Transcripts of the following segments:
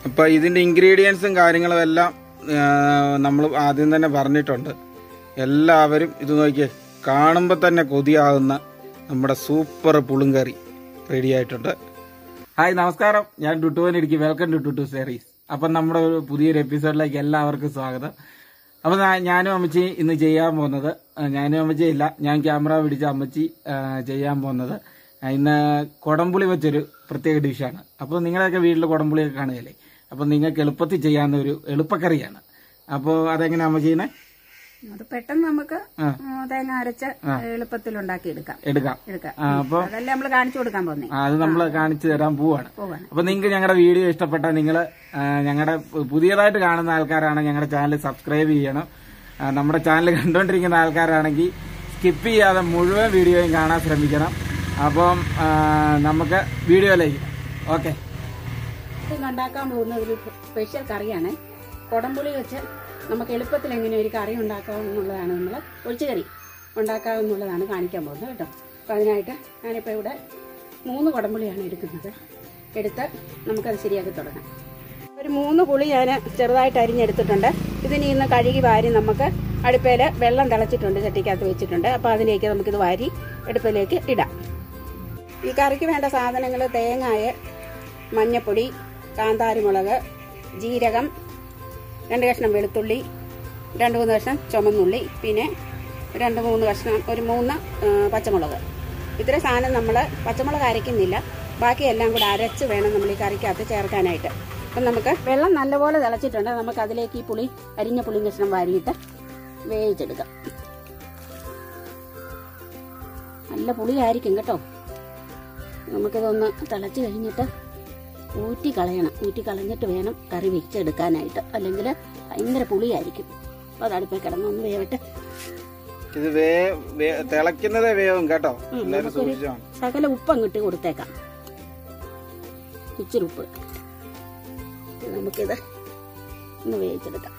അപ്പോൾ ഇതിൻ്റെ ഇൻഗ്രീഡിയൻസും കാര്യങ്ങളും എല്ലാം നമ്മൾ ആദ്യം തന്നെ പറഞ്ഞിട്ടുണ്ട് എല്ലാവരും ഇത് നോക്കിയേ കാണുമ്പോൾ തന്നെ കൊതിയാകുന്ന നമ്മുടെ സൂപ്പർ പുളുങ്കറി റെഡി ആയിട്ടുണ്ട് ഹായ് നമസ്കാരം ഞാൻ Tuttuvan Idukki welcome to Tuttu series അപ്പം നമ്മുടെ ഒരു പുതിയൊരു എപ്പിസോഡിലേക്ക് എല്ലാവർക്കും സ്വാഗതം അപ്പം ഞാനും അമ്മച്ചി ഇന്ന് ചെയ്യാൻ പോകുന്നത് ആ, ഞാനും അമ്മച്ചി ഇല്ല ഞാൻ ക്യാമറ പിടിച്ച അമ്മച്ചി ആ, ചെയ്യാൻ പോകുന്നത് ആ, ഇന്ന് കുടംപുളി വെച്ചൊരു പ്രത്യേക ഡിഷാണ് അപ്പോൾ നിങ്ങളൊക്കെ വീട്ടിൽ കുടംപുളിയൊക്കെ കാണുകയല്ലേ അപ്പോൾ നിങ്ങൾക്ക് എളുപ്പത്തിൽ ചെയ്യാവുന്ന ഒരു എളുപ്പക്കറിയാണ് അപ്പോൾ അതെങ്ങനെയാണ് അമ്മ ചെയ്യുന്നത് അത് പെട്ടെന്ന് നമുക്ക് ആ. ഉം, തേങ്ങ അരച്ച് എളുപ്പത്തിൽ ഉണ്ടാക്കി എടുക്കാം എടുക്കാം എടുക്കാം ആ, അപ്പോൾ അതല്ലേ നമ്മൾ കാണിച്ചു കൊടുക്കാൻ പോന്നേ ആ, അത് നമ്മൾ കാണിച്ചു തരാൻ പോവാണ് പോവാണ് അപ്പൊ നിങ്ങൾക്ക് ഞങ്ങളുടെ വീഡിയോ ഇഷ്ടപ്പെട്ടാൽ നിങ്ങൾ ഞങ്ങളുടെ പുതിയതായിട്ട് കാണുന്ന ആൾക്കാരാണ് ഞങ്ങളുടെ ചാനൽ സബ്സ്ക്രൈബ് ചെയ്യണം ആ, നമ്മുടെ ചാനൽ കണ്ടുകൊണ്ടിരിക്കുന്ന ആൾക്കാരാണെങ്കിൽ സ്കിപ്പ് ചെയ്യാതെ മുഴുവൻ വീഡിയോയും കാണാൻ ശ്രമിക്കണം അപ്പം ആ, നമുക്ക് വീഡിയോയിലേക്ക് ഓക്കെ ഇന്ന് ഉണ്ടാക്കാൻ പോകുന്ന ഒരു സ്പെഷ്യൽ കറിയാണ് കുടംപുളി വെച്ച് നമുക്ക് എളുപ്പത്തിൽ എങ്ങനെ ഒരു കറി ഉണ്ടാക്കാം എന്നുള്ളതാണ് നമ്മൾ ഒഴിച്ചുകറി ഉണ്ടാക്കാം എന്നുള്ളതാണ് കാണിക്കാൻ പോകുന്നത് കേട്ടോ അപ്പം അതിനായിട്ട് ഞാനിപ്പോൾ ഇവിടെ മൂന്ന് കുടംപുളിയാണ് എടുക്കുന്നത് എടുത്ത് നമുക്കത് ശരിയാക്കി തുടങ്ങാം ഒരു മൂന്ന് പുളി ഞാൻ ചെറുതായിട്ട് അരിഞ്ഞെടുത്തിട്ടുണ്ട് ഇതിനി ഇന്ന് കഴുകി വാരി നമുക്ക് അടുപ്പയിൽ വെള്ളം തിളച്ചിട്ടുണ്ട് ചട്ടിക്കകത്ത് വെച്ചിട്ടുണ്ട് അപ്പോൾ അതിലേക്ക് നമുക്കിത് വാരി അടുപ്പിലേക്ക് ഇടാം ഈ കറിക്ക് വേണ്ട സാധനങ്ങൾ തേങ്ങായ മഞ്ഞപ്പൊടി കാന്താരിമുളക് ജീരകം രണ്ട് കഷ്ണം വെളുത്തുള്ളി രണ്ട് മൂന്ന് കഷ്ണം ചുമന്നുള്ളി പിന്നെ രണ്ട് മൂന്ന് കഷ്ണം ഒരു മൂന്ന് ആ, പച്ചമുളക് ഇത്ര സാധനം നമ്മൾ പച്ചമുളക് അരയ്ക്കുന്നില്ല ബാക്കിയെല്ലാം കൂടെ അരച്ച് വേണം നമ്മൾ ഈ കറിക്കകത്ത് ചേർക്കാനായിട്ട് അപ്പം നമുക്ക് വെള്ളം നല്ലപോലെ തിളച്ചിട്ടുണ്ട് നമുക്ക് അതിലേക്ക് ഈ പുളി അരിഞ്ഞ പുളി കഷ്ണം വാരിയിട്ട് വേവിച്ചെടുക്കാം നല്ല പുളിയായിരിക്കും കേട്ടോ നമുക്കിതൊന്ന് തിളച്ച് കഴിഞ്ഞിട്ട് ഊറ്റി കളയണം ഊറ്റി കളഞ്ഞിട്ട് വേണം കറി വെച്ചെടുക്കാനായിട്ട് അല്ലെങ്കിൽ ഭയങ്കര പുളിയായിരിക്കും അപ്പോൾ അത് അടുപ്പിൽ കിടന്നൊന്ന് വേവട്ടെ ഇത് വേ വേ- തിളയ്ക്കുന്നതേ വേവും കേട്ടോ ഉം, എല്ലാവരും നമുക്കൊരു സൂക്ഷിച്ചോ ശകല ഉപ്പ് അങ്ങോട്ട് കൊടുത്തേക്കാം ഇച്ചിരി ഉപ്പ് ഇത് നമുക്കിത് ഒന്ന് വേവിച്ചെടുക്കാം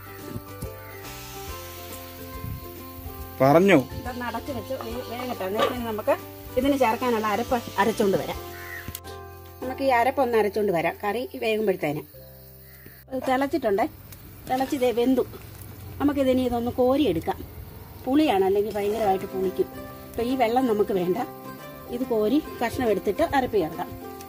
പറഞ്ഞു ഇതൊന്ന് അടച്ചു വെച്ച് വേ- വേകട്ടെ എന്നിട്ട് നമുക്ക് ഇതിന് ചേർക്കാനുള്ള അരപ്പ് അരച്ചുകൊണ്ട് വരാം നമുക്ക് ഈ അരപ്പ് ഒന്ന് അരച്ചുകൊണ്ട് വരാം കറി വേകുമ്പോഴത്തേന് ഇത് തിളച്ചിട്ടുണ്ട് തിളച്ച് ഇതേ വെന്തു നമുക്കിതിനി ഇതൊന്ന് കോരിയെടുക്കാം പുളിയാണ് അല്ലെങ്കിൽ ഭയങ്കരമായിട്ട് പുളിക്കും അപ്പോൾ ഈ വെള്ളം നമുക്ക് വേണ്ട ഇത് കോരി കഷ്ണം എടുത്തിട്ട് അരപ്പ് ചേർക്കാം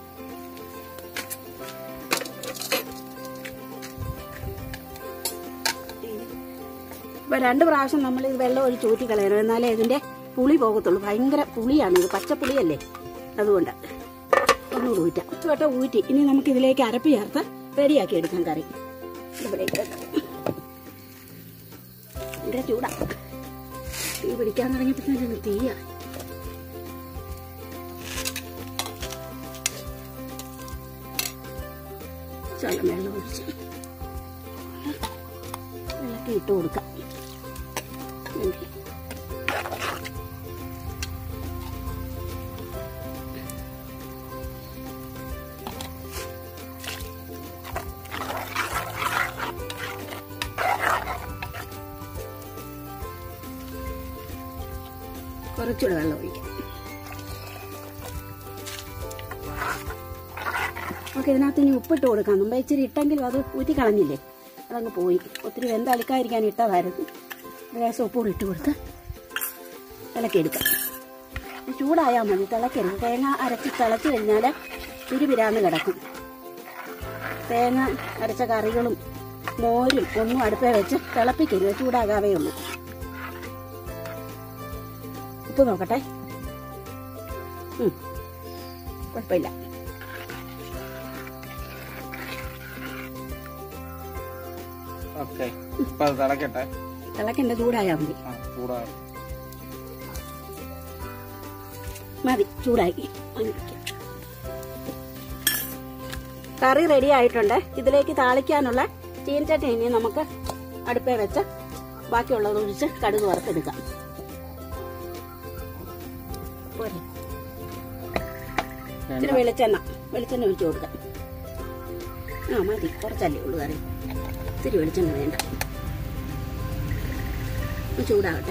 ഇപ്പൊ രണ്ട് പ്രാവശ്യം നമ്മൾ ഇത് വെള്ളം ഒഴിച്ച് ഊറ്റി കളയണം എന്നാലേ ഇതിന്റെ പുളി പോകത്തുള്ളൂ ഭയങ്കര പുളിയാണ് ഇത് പച്ചപ്പുളിയല്ലേ അതുകൊണ്ട് ഒന്നുകൂടി ഊറ്റാം ഒരു വട്ടം ഊറ്റി ഇനി നമുക്ക് ഇതിലേക്ക് അരപ്പ് ചേർത്ത് റെഡിയാക്കി എടുക്കാം കറി ഇതിലേക്ക് വെക്കാം. ഭയങ്കര ചൂടാ തീ പിടിക്കാൻ തുടങ്ങിയപ്പോഴത്തേക്കും തീയ ചലം വെള്ളം ഒഴിച്ച് ഇളക്കി ഇട്ട് കൊടുക്കാം ഇങ്ങനെ. കുറച്ചുകൂടെ വെള്ളം ഒഴിക്കാം നമുക്ക് ഇതിനകത്ത് ഇനി ഉപ്പിട്ട് കൊടുക്കാം മുമ്പ് ഇച്ചിരി ഇട്ടെങ്കിലും അത് ഊറ്റി കളഞ്ഞില്ലേ അതങ്ങ് പോയി ഒത്തിരി വെന്തളിക്കാതിരിക്കാൻ ഇട്ടതായിരുന്നു ഒരു ലേശം ഉപ്പ് കൂടി ഇട്ട് കൊടുത്ത് ഇളക്കിയെടുക്കാം ഇത് ചൂടായാൽ മതി തിളക്കരുത് തേങ്ങ അരച്ച് തിളച്ച് കഴിഞ്ഞാൽ പിരിപിരാന്ന് കിടക്കും തേങ്ങ അരച്ച കറികളും മോരും ഒന്നും അടുപ്പേ വെച്ച് തിളപ്പിക്കരുത് ചൂടാകാവേ ഉള്ളൂ ഉപ്പ് നോക്കട്ടെ ഉം. കുഴപ്പമില്ല ഓക്കെ ഇപ്പൊ അത് തിളക്കട്ടെ തിളക്കണ്ട ചൂടായാൽ മതി ആ ചൂടാ മതി ചൂടാക്കി അങ്ങ് വെക്കാം. കറി റെഡി ആയിട്ടുണ്ട് ഇതിലേക്ക് താളിക്കാനുള്ള ചീനച്ചട്ടി ഇനി നമുക്ക് അടുപ്പേ വെച്ച് ബാക്കിയുള്ളത് ഒഴിച്ച് കടുക് വറുത്തെടുക്കാം പോരെ. ഇച്ചിരി വെളിച്ചെണ്ണ വെളിച്ചെണ്ണ ഒഴിച്ചു കൊടുക്കാം ആ മതി കുറച്ചല്ലേ ഉള്ളൂ കറി ഇത്തിരി വെളിച്ചെണ്ണ വേണ്ട ഒന്ന് ചൂടാവട്ടെ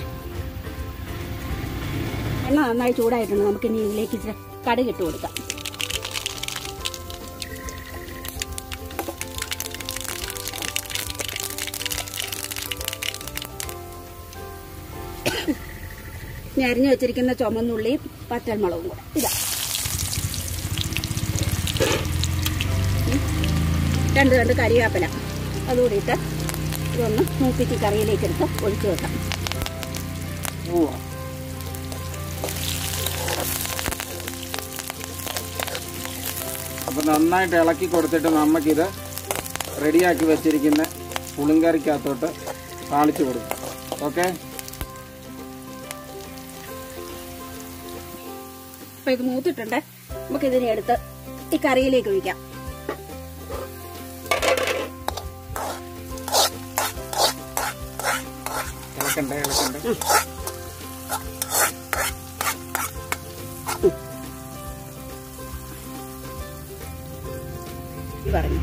എണ്ണ നന്നായി ചൂടായിട്ടുണ്ട് നമുക്ക് ഇനി ഇതിലേക്ക് ഇച്ചിരി കടുക് ഇട്ട് കൊടുക്കാം ഇനി അരിഞ്ഞു വെച്ചിരിക്കുന്ന ചുമന്നുള്ളിയും പച്ചമുളകും കൂടെ ഇതാ ഉം. രണ്ട് രണ്ട് കരിവേപ്പില അതുകൂടി ഇട്ട് ഇതൊന്ന് മൂപ്പിച്ച് കറിയിലേക്ക് എടുത്ത് ഒഴിച്ചു വെക്കാം ഉവ്വ. അപ്പൊ നന്നായിട്ട് ഇളക്കി കൊടുത്തിട്ട് നമുക്കിത് റെഡിയാക്കി വെച്ചിരിക്കുന്ന പുളിങ്കറിക്കകത്തോട്ട് താളിച്ചു കൊടുക്കും ഓക്കെ അപ്പൊ ഇത് മൂത്തിട്ടുണ്ട് നമുക്ക് ഇതിനെ എടുത്ത് ഈ കറിയിലേക്ക് ഒഴിക്കാം ഇളക്കണ്ടേ ഇളക്കണ്ടേ ഈ പറഞ്ഞു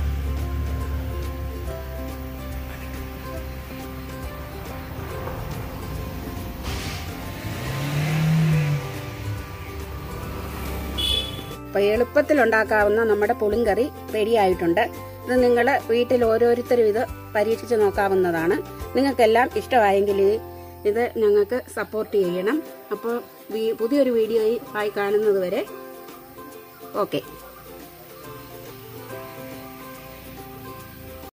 അപ്പൊ എളുപ്പത്തിൽ ഉണ്ടാക്കാവുന്ന നമ്മുടെ പുളിങ്കറി റെഡി ആയിട്ടുണ്ട് ഇത് നിങ്ങൾ വീട്ടിൽ ഓരോരുത്തരും ഇത് പരീക്ഷിച്ച് നോക്കാവുന്നതാണ് നിങ്ങൾക്കെല്ലാം ഇഷ്ടമായെങ്കിൽ ഇത് ഞങ്ങൾക്ക് സപ്പോർട്ട് ചെയ്യണം അപ്പോൾ പുതിയൊരു വീഡിയോയിൽ ആയി കാണുന്നത് വരെ ഓക്കെ